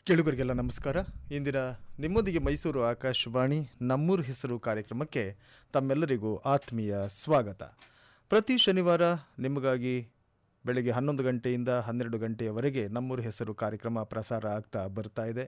ಕೇಳುಗರಿಗೆಲ್ಲ ನಮಸ್ಕಾರ ಇಂದಿನ ನಿಮ್ಮೊಂದಿಗೆ ಮೈಸೂರು ಆಕಾಶವಾಣಿ ನಮ್ಮೂರು ಹೆಸರು ಕಾರ್ಯಕ್ರಮಕ್ಕೆ ತಮ್ಮೆಲ್ಲರಿಗೂ ಆತ್ಮೀಯ ಸ್ವಾಗತ ಪ್ರತಿ ಶನಿವಾರ ನಿಮಗಾಗಿ ಬೆಳಗ್ಗೆ ಹನ್ನೊಂದು ಗಂಟೆಯಿಂದ ಹನ್ನೆರಡು ಗಂಟೆಯವರೆಗೆ ನಮ್ಮೂರು ಹೆಸರು ಕಾರ್ಯಕ್ರಮ ಪ್ರಸಾರ ಆಗ್ತಾ ಬರ್ತಾ ಇದೆ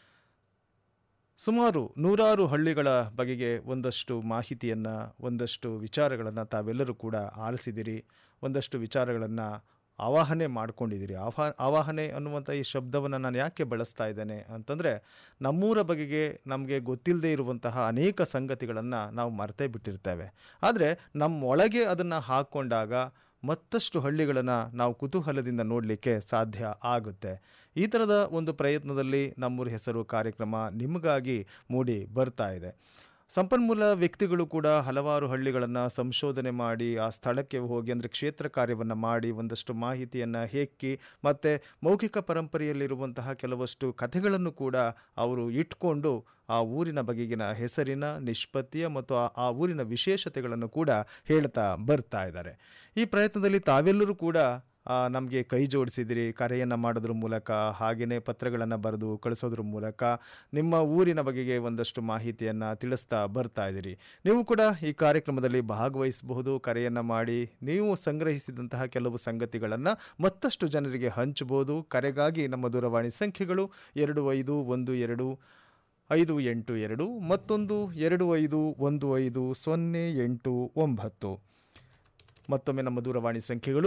ಸುಮಾರು ನೂರಾರು ಹಳ್ಳಿಗಳ ಬಗೆಗೆ ಒಂದಷ್ಟು ಮಾಹಿತಿಯನ್ನು ಒಂದಷ್ಟು ವಿಚಾರಗಳನ್ನು ತಾವೆಲ್ಲರೂ ಕೂಡ ಆಲಿಸಿದಿರಿ ಒಂದಷ್ಟು ವಿಚಾರಗಳನ್ನು ಆವಾಹನೆ ಮಾಡ್ಕೊಂಡಿದ್ದೀರಿ ಆಹ್ವಾ ಆವಾಹನೆ ಅನ್ನುವಂಥ ಈ ಶಬ್ದವನ್ನು ನಾನು ಯಾಕೆ ಬಳಸ್ತಾ ಇದ್ದೇನೆ ಅಂತಂದರೆ ನಮ್ಮೂರ ಬಗೆಗೆ ನಮಗೆ ಗೊತ್ತಿಲ್ಲದೆ ಇರುವಂತಹ ಅನೇಕ ಸಂಗತಿಗಳನ್ನು ನಾವು ಮರ್ತೇ ಬಿಟ್ಟಿರ್ತೇವೆ ಆದರೆ ನಮ್ಮೊಳಗೆ ಅದನ್ನು ಹಾಕ್ಕೊಂಡಾಗ ಮತ್ತಷ್ಟು ಹಳ್ಳಿಗಳನ್ನು ನಾವು ಕುತೂಹಲದಿಂದ ನೋಡಲಿಕ್ಕೆ ಸಾಧ್ಯ ಆಗುತ್ತೆ ಈ ಥರದ ಒಂದು ಪ್ರಯತ್ನದಲ್ಲಿ ನಮ್ಮೂರ ಹೆಸರು ಕಾರ್ಯಕ್ರಮ ನಿಮಗಾಗಿ ಮೂಡಿ ಬರ್ತಾ ಇದೆ ಸಂಪನ್ಮೂಲ ವ್ಯಕ್ತಿಗಳು ಕೂಡ ಹಲವಾರು ಹಳ್ಳಿಗಳನ್ನು ಸಂಶೋಧನೆ ಮಾಡಿ ಆ ಸ್ಥಳಕ್ಕೆ ಹೋಗಿ ಅಂದರೆ ಕ್ಷೇತ್ರ ಕಾರ್ಯವನ್ನು ಮಾಡಿ ಒಂದಷ್ಟು ಮಾಹಿತಿಯನ್ನು ಹೆಕ್ಕಿ ಮತ್ತು ಮೌಖಿಕ ಪರಂಪರೆಯಲ್ಲಿರುವಂತಹ ಕೆಲವಷ್ಟು ಕಥೆಗಳನ್ನು ಕೂಡ ಅವರು ಇಟ್ಕೊಂಡು ಆ ಊರಿನ ಬಗೆಗಿನ ಹೆಸರಿನ ನಿಷ್ಪತ್ತಿಯ ಮತ್ತು ಆ- ಆ ಊರಿನ ವಿಶೇಷತೆಗಳನ್ನು ಕೂಡ ಹೇಳ್ತಾ ಬರ್ತಾ ಇದ್ದಾರೆ ಈ ಪ್ರಯತ್ನದಲ್ಲಿ ತಾವೆಲ್ಲರೂ ಕೂಡ ನಮಗೆ ಕೈ ಜೋಡಿಸಿದಿರಿ ಕರೆಯನ್ನು ಮಾಡೋದ್ರ ಮೂಲಕ ಹಾಗೆಯೇ ಪತ್ರಗಳನ್ನು ಬರೆದು ಕಳಿಸೋದ್ರ ಮೂಲಕ ನಿಮ್ಮ ಊರಿನ ಬಗೆಗೆ ಒಂದಷ್ಟು ಮಾಹಿತಿಯನ್ನು ತಿಳಿಸ್ತಾ ಬರ್ತಾ ಇದ್ದೀರಿ ನೀವು ಕೂಡ ಈ ಕಾರ್ಯಕ್ರಮದಲ್ಲಿ ಭಾಗವಹಿಸಬಹುದು ಕರೆಯನ್ನು ಮಾಡಿ ನೀವು ಸಂಗ್ರಹಿಸಿದಂತಹ ಕೆಲವು ಸಂಗತಿಗಳನ್ನು ಮತ್ತಷ್ಟು ಜನರಿಗೆ ಹಂಚಬಹುದು ಕರೆಗಾಗಿ ನಮ್ಮ ದೂರವಾಣಿ ಸಂಖ್ಯೆಗಳು ಎರಡು ಐದು ಒಂದು ಎರಡು ಐದು ಎಂಟು ಎರಡು ಮತ್ತೊಂದು ಎರಡು ಐದು ಒಂದು ಐದು ಸೊನ್ನೆ ಎಂಟು ಒಂಬತ್ತು ಮತ್ತೊಮ್ಮೆ ನಮ್ಮ ದೂರವಾಣಿ ಸಂಖ್ಯೆಗಳು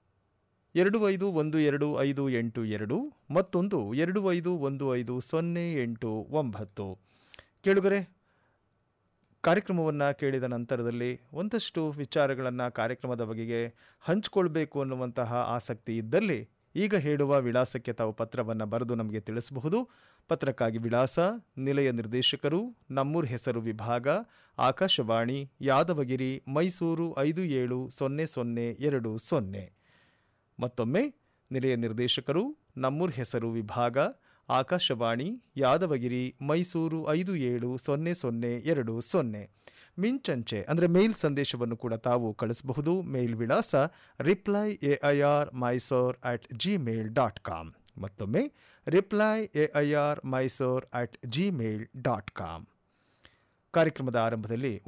ಎರಡು ಐದು ಒಂದು ಎರಡು ಐದು ಎಂಟು ಎರಡು ಮತ್ತೊಂದು ಎರಡು ಐದು ಒಂದು ಐದು ಸೊನ್ನೆ ಎಂಟು ಒಂಬತ್ತು ಕೇಳುಗರೆ ಕಾರ್ಯಕ್ರಮವನ್ನು ಕೇಳಿದ ನಂತರದಲ್ಲಿ ಒಂದಷ್ಟು ವಿಚಾರಗಳನ್ನು ಕಾರ್ಯಕ್ರಮದ ಬಗೆಗೆ ಹಂಚಿಕೊಳ್ಬೇಕು ಅನ್ನುವಂತಹ ಆಸಕ್ತಿ ಇದ್ದಲ್ಲಿ ಈಗ ಹೇಳುವ ವಿಳಾಸಕ್ಕೆ ತಾವು ಪತ್ರವನ್ನು ಬರೆದು ನಮಗೆ ತಿಳಿಸಬಹುದು ಪತ್ರಕ್ಕಾಗಿ ವಿಳಾಸ ನಿಲಯ ನಿರ್ದೇಶಕರು ನಮ್ಮೂರ್ ಹೆಸರು ವಿಭಾಗ ಆಕಾಶವಾಣಿ ಯಾದವಗಿರಿ ಮೈಸೂರು ಐದು ಏಳು ಸೊನ್ನೆ ಸೊನ್ನೆ ಎರಡು ಸೊನ್ನೆ ಮತ್ತೊಮ್ಮೆ ನಿಲಯ ನಿರ್ದೇಶಕರು ನಮ್ಮೂರ್ ಹೆಸರು ವಿಭಾಗ ಆಕಾಶವಾಣಿ ಯಾದವಗಿರಿ ಮೈಸೂರು ಐದು ಏಳು ಸೊನ್ನೆ ಸೊನ್ನೆ ಎರಡು ಸೊನ್ನೆ ಮಿಂಚಂಚೆ ಅಂದರೆ ಮೇಲ್ ಸಂದೇಶವನ್ನು ಕೂಡ ತಾವು ಕಳಿಸಬಹುದು ಮೇಲ್ ವಿಳಾಸ reply A I R Mysore at Gmail dot com ಮತ್ತೊಮ್ಮೆ reply A I R Mysore at Gmail dot com ಕಾರ್ಯಕ್ರಮದ ಆರಂಭದಲ್ಲಿ